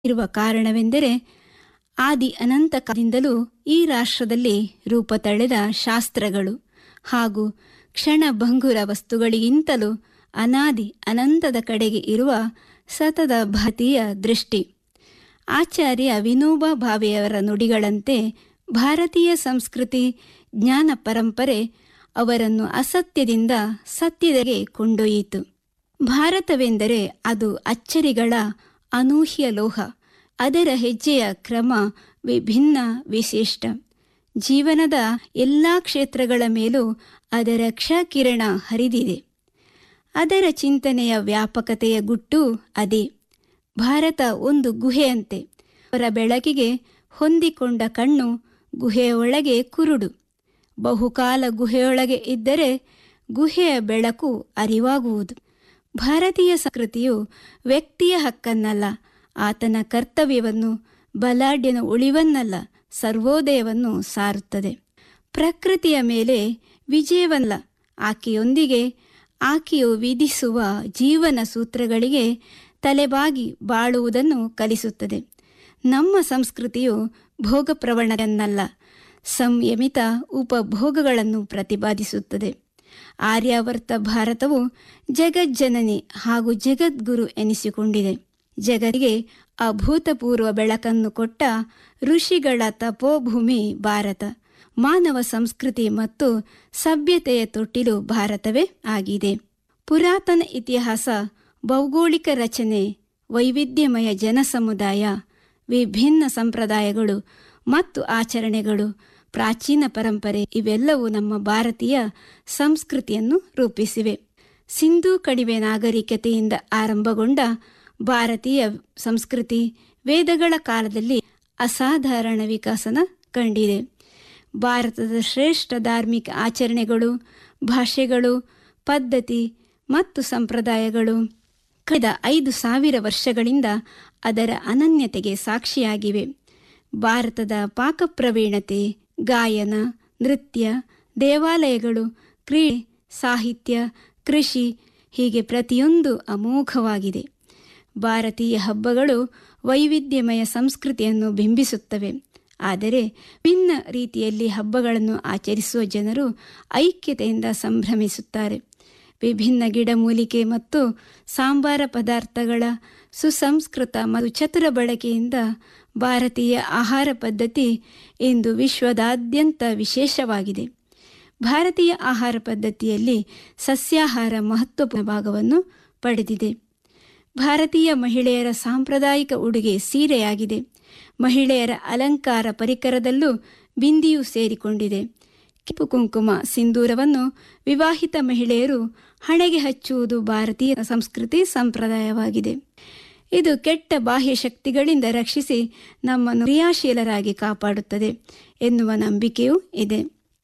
ಇರುವ ಕಾರಣವೆಂದರೆ ಆದಿ ಅನಂತ ಕಾಲದಿಂದಲೂ ಈ ರಾಷ್ಟ್ರದಲ್ಲಿ ರೂಪ ತಳೆದ ಶಾಸ್ತ್ರಗಳು ಹಾಗೂ ಕ್ಷಣಭಂಗುರ ವಸ್ತುಗಳಿಗಿಂತಲೂ ಅನಾದಿ ಅನಂತದ ಕಡೆಗೆ ಇರುವ ಸತತ ಭಾರತೀಯ ದೃಷ್ಟಿ ಆಚಾರ್ಯ ವಿನೋಬಾ ಭಾವೆಯವರ ನುಡಿಗಳಂತೆ ಭಾರತೀಯ ಸಂಸ್ಕೃತಿ ಜ್ಞಾನ ಪರಂಪರೆ ಅವರನ್ನು ಅಸತ್ಯದಿಂದ ಸತ್ಯದೆಗೆ ಕೊಂಡೊಯ್ಯಿತು ಭಾರತವೆಂದರೆ ಅದು ಅಚ್ಚರಿಗಳ ಅನೂಹ್ಯ ಲೋಹ ಅದರ ಹೆಜ್ಜೆಯ ಕ್ರಮ ವಿಭಿನ್ನ ವಿಶಿಷ್ಟ ಜೀವನದ ಎಲ್ಲ ಕ್ಷೇತ್ರಗಳ ಮೇಲೂ ಅದರ ಕ್ಷಕಿರಣ ಹರಿದಿದೆ ಅದರ ಚಿಂತನೆಯ ವ್ಯಾಪಕತೆಯ ಗುಟ್ಟು ಅದೇ ಭಾರತ ಒಂದು ಗುಹೆಯಂತೆ ಅವರ ಬೆಳಕಿಗೆ ಹೊಂದಿಕೊಂಡ ಕಣ್ಣು ಗುಹೆಯ ಒಳಗೆ ಕುರುಡು ಬಹುಕಾಲ ಗುಹೆಯೊಳಗೆ ಇದ್ದರೆ ಗುಹೆಯ ಬೆಳಕು ಅರಿವಾಗುವುದು ಭಾರತೀಯ ಸಂಸ್ಕೃತಿಯು ವ್ಯಕ್ತಿಯ ಹಕ್ಕನ್ನಲ್ಲ ಆತನ ಕರ್ತವ್ಯವನ್ನು ಬಲಾಢ್ಯನ ಉಳಿವನ್ನಲ್ಲ ಸರ್ವೋದಯವನ್ನು ಸಾರುತ್ತದೆ ಪ್ರಕೃತಿಯ ಮೇಲೆ ವಿಜಯವಲ್ಲ ಆಕೆಯೊಂದಿಗೆ ಆಕೆಯು ವಿಧಿಸುವ ಜೀವನ ಸೂತ್ರಗಳಿಗೆ ತಲೆಬಾಗಿ ಬಾಳುವುದನ್ನು ಕಲಿಸುತ್ತದೆ ನಮ್ಮ ಸಂಸ್ಕೃತಿಯು ಭೋಗಪ್ರವಣರನ್ನಲ್ಲ ಸಂಯಮಿತ ಉಪಭೋಗಗಳನ್ನು ಪ್ರತಿಪಾದಿಸುತ್ತದೆ ಆರ್ಯಾವರ್ತ ಭಾರತವು ಜಗಜ್ಜನನಿ ಹಾಗೂ ಜಗದ್ಗುರು ಎನಿಸಿಕೊಂಡಿದೆ ಜಗತ್ತಿಗೆ ಅಭೂತಪೂರ್ವ ಬೆಳಕನ್ನು ಕೊಟ್ಟ ಋಷಿಗಳ ತಪೋಭೂಮಿ ಭಾರತ ಮಾನವ ಸಂಸ್ಕೃತಿ ಮತ್ತು ಸಭ್ಯತೆಯ ತೊಟ್ಟಿಲು ಭಾರತವೇ ಆಗಿದೆ ಪುರಾತನ ಇತಿಹಾಸ ಭೌಗೋಳಿಕ ರಚನೆ ವೈವಿಧ್ಯಮಯ ಜನಸಮುದಾಯ ವಿಭಿನ್ನ ಸಂಪ್ರದಾಯಗಳು ಮತ್ತು ಆಚರಣೆಗಳು ಪ್ರಾಚೀನ ಪರಂಪರೆ ಇವೆಲ್ಲವೂ ನಮ್ಮ ಭಾರತೀಯ ಸಂಸ್ಕೃತಿಯನ್ನು ರೂಪಿಸಿವೆ ಸಿಂಧೂ ಕಣಿವೆ ನಾಗರಿಕತೆಯಿಂದ ಆರಂಭಗೊಂಡ ಭಾರತೀಯ ಸಂಸ್ಕೃತಿ ವೇದಗಳ ಕಾಲದಲ್ಲಿ ಅಸಾಧಾರಣ ವಿಕಸನ ಕಂಡಿದೆ ಭಾರತದ ಶ್ರೇಷ್ಠ ಧಾರ್ಮಿಕ ಆಚರಣೆಗಳು ಭಾಷೆಗಳು ಪದ್ಧತಿ ಮತ್ತು ಸಂಪ್ರದಾಯಗಳು ಕಳೆದ ಐದು ಸಾವಿರ ವರ್ಷಗಳಿಂದ ಅದರ ಅನನ್ಯತೆಗೆ ಸಾಕ್ಷಿಯಾಗಿವೆ ಭಾರತದ ಪಾಕಪ್ರವೀಣತೆ ಗಾಯನ ನೃತ್ಯ ದೇವಾಲಯಗಳು ಕ್ರೀಡೆ ಸಾಹಿತ್ಯ ಕೃಷಿ ಹೀಗೆ ಪ್ರತಿಯೊಂದು ಅಮೋಘವಾಗಿದೆ ಭಾರತೀಯ ಹಬ್ಬಗಳು ವೈವಿಧ್ಯಮಯ ಸಂಸ್ಕೃತಿಯನ್ನು ಬಿಂಬಿಸುತ್ತವೆ ಆದರೆ ಭಿನ್ನ ರೀತಿಯಲ್ಲಿ ಹಬ್ಬಗಳನ್ನು ಆಚರಿಸುವ ಜನರು ಐಕ್ಯತೆಯಿಂದ ಸಂಭ್ರಮಿಸುತ್ತಾರೆ ವಿಭಿನ್ನ ಗಿಡಮೂಲಿಕೆ ಮತ್ತು ಸಾಂಬಾರ ಪದಾರ್ಥಗಳ ಸುಸಂಸ್ಕೃತ ಮತ್ತು ಚತುರ ಬಳಕೆಯಿಂದ ಭಾರತೀಯ ಆಹಾರ ಪದ್ಧತಿ ಇಂದು ವಿಶ್ವದಾದ್ಯಂತ ವಿಶೇಷವಾಗಿದೆ ಭಾರತೀಯ ಆಹಾರ ಪದ್ಧತಿಯಲ್ಲಿ ಸಸ್ಯಾಹಾರ ಮಹತ್ವಪೂರ್ಣ ಭಾಗವನ್ನು ಪಡೆದಿದೆ ಭಾರತೀಯ ಮಹಿಳೆಯರ ಸಾಂಪ್ರದಾಯಿಕ ಉಡುಗೆ ಸೀರೆಯಾಗಿದೆ ಮಹಿಳೆಯರ ಅಲಂಕಾರ ಪರಿಕರದಲ್ಲೂ ಬಿಂದಿಯು ಸೇರಿಕೊಂಡಿದೆ ಕೆಂಪು ಕುಂಕುಮ ಸಿಂಧೂರವನ್ನು ವಿವಾಹಿತ ಮಹಿಳೆಯರು ಹಣೆಗೆ ಹಚ್ಚುವುದು ಭಾರತೀಯ ಸಂಸ್ಕೃತಿ ಸಂಪ್ರದಾಯವಾಗಿದೆ ಇದು ಕೆಟ್ಟ ಬಾಹ್ಯ ಶಕ್ತಿಗಳಿಂದ ರಕ್ಷಿಸಿ ನಮ್ಮನ್ನು ಕ್ರಿಯಾಶೀಲರಾಗಿ ಕಾಪಾಡುತ್ತದೆ ಎನ್ನುವ ನಂಬಿಕೆಯೂ ಇದೆ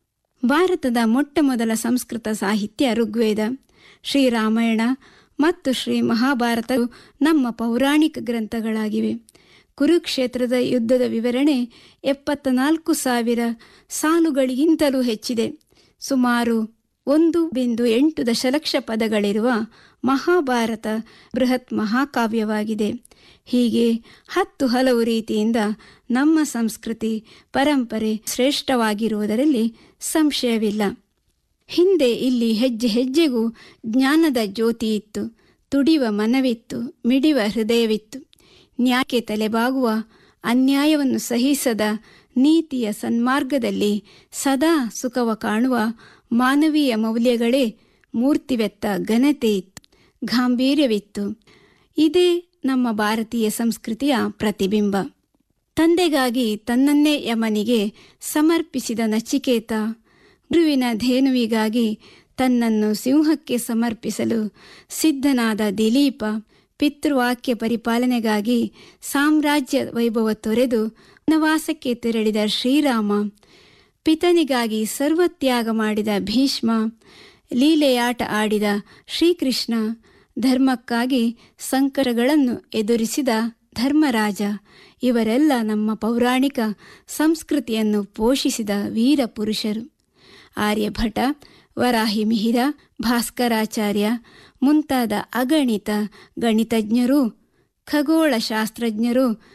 ಭಾರತದ ಮೊಟ್ಟ ಮೊದಲ ಸಂಸ್ಕೃತ ಸಾಹಿತ್ಯ ಋಗ್ವೇದ ಶ್ರೀರಾಮಾಯಣ ಮತ್ತು ಶ್ರೀ ಮಹಾಭಾರತವು ನಮ್ಮ ಪೌರಾಣಿಕ ಗ್ರಂಥಗಳಾಗಿವೆ ಕುರುಕ್ಷೇತ್ರದ ಯುದ್ಧದ ವಿವರಣೆ ಎಪ್ಪತ್ತ ನಾಲ್ಕು ಸಾವಿರ ಸಾಲುಗಳಿಗಿಂತಲೂ ಹೆಚ್ಚಿದೆ ಸುಮಾರು ಒಂದು ಬಿಂದು ಎಂಟು ದಶಲಕ್ಷ ಪದಗಳಿರುವ ಮಹಾಭಾರತ ಬೃಹತ್ ಮಹಾಕಾವ್ಯವಾಗಿದೆ ಹೀಗೆ ಹತ್ತು ಹಲವು ರೀತಿಯಿಂದ ನಮ್ಮ ಸಂಸ್ಕೃತಿ ಪರಂಪರೆ ಶ್ರೇಷ್ಠವಾಗಿರುವುದರಲ್ಲಿ ಸಂಶಯವಿಲ್ಲ ಹಿಂದೆ ಇಲ್ಲಿ ಹೆಜ್ಜೆ ಹೆಜ್ಜೆಗೂ ಜ್ಞಾನದ ಜ್ಯೋತಿ ಇತ್ತು ತುಡಿವ ಮನವಿತ್ತು ಮಿಡಿವ ಹೃದಯವಿತ್ತು ನ್ಯಾಯಕ್ಕೆ ತಲೆಬಾಗುವ ಅನ್ಯಾಯವನ್ನು ಸಹಿಸದ ನೀತಿಯ ಸನ್ಮಾರ್ಗದಲ್ಲಿ ಸದಾ ಸುಖವ ಕಾಣುವ ಮಾನವೀಯ ಮೌಲ್ಯಗಳೇ ಮೂರ್ತಿವೆತ್ತ ಘನತೆ ಇತ್ತು ಗಾಂಭೀರ್ಯವಿತ್ತು ಇದೇ ನಮ್ಮ ಭಾರತೀಯ ಸಂಸ್ಕೃತಿಯ ಪ್ರತಿಬಿಂಬ ತಂದೆಗಾಗಿ ತನ್ನನ್ನೇ ಯಮನಿಗೆ ಸಮರ್ಪಿಸಿದ ನಚಿಕೇತ ಗುರುವಿನ ಧೇನುವಿಗಾಗಿ ತನ್ನನ್ನು ಸಿಂಹಕ್ಕೆ ಸಮರ್ಪಿಸಲು ಸಿದ್ಧನಾದ ದಿಲೀಪ ಪಿತೃವಾಕ್ಯ ಪರಿಪಾಲನೆಗಾಗಿ ಸಾಮ್ರಾಜ್ಯ ವೈಭವ ತೊರೆದು ವನವಾಸಕ್ಕೆ ತೆರಳಿದ ಶ್ರೀರಾಮ ಪಿತನಿಗಾಗಿ ಸರ್ವತ್ಯಾಗ ಮಾಡಿದ ಭೀಷ್ಮ ಲೀಲೆಯಾಟ ಆಡಿದ ಶ್ರೀಕೃಷ್ಣ ಧರ್ಮಕ್ಕಾಗಿ ಸಂಕಟಗಳನ್ನು ಎದುರಿಸಿದ ಧರ್ಮರಾಜ ಇವರೆಲ್ಲ ನಮ್ಮ ಪೌರಾಣಿಕ ಸಂಸ್ಕೃತಿಯನ್ನು ಪೋಷಿಸಿದ ವೀರ ಪುರುಷರು ಆರ್ಯಭಟ ವರಾಹಿ ಮಿಹಿರ ಭಾಸ್ಕರಾಚಾರ್ಯ ಮುಂತಾದ ಅಗಣಿತ ಗಣಿತಜ್ಞರು ಖಗೋಳ ಶಾಸ್ತ್ರಜ್ಞರು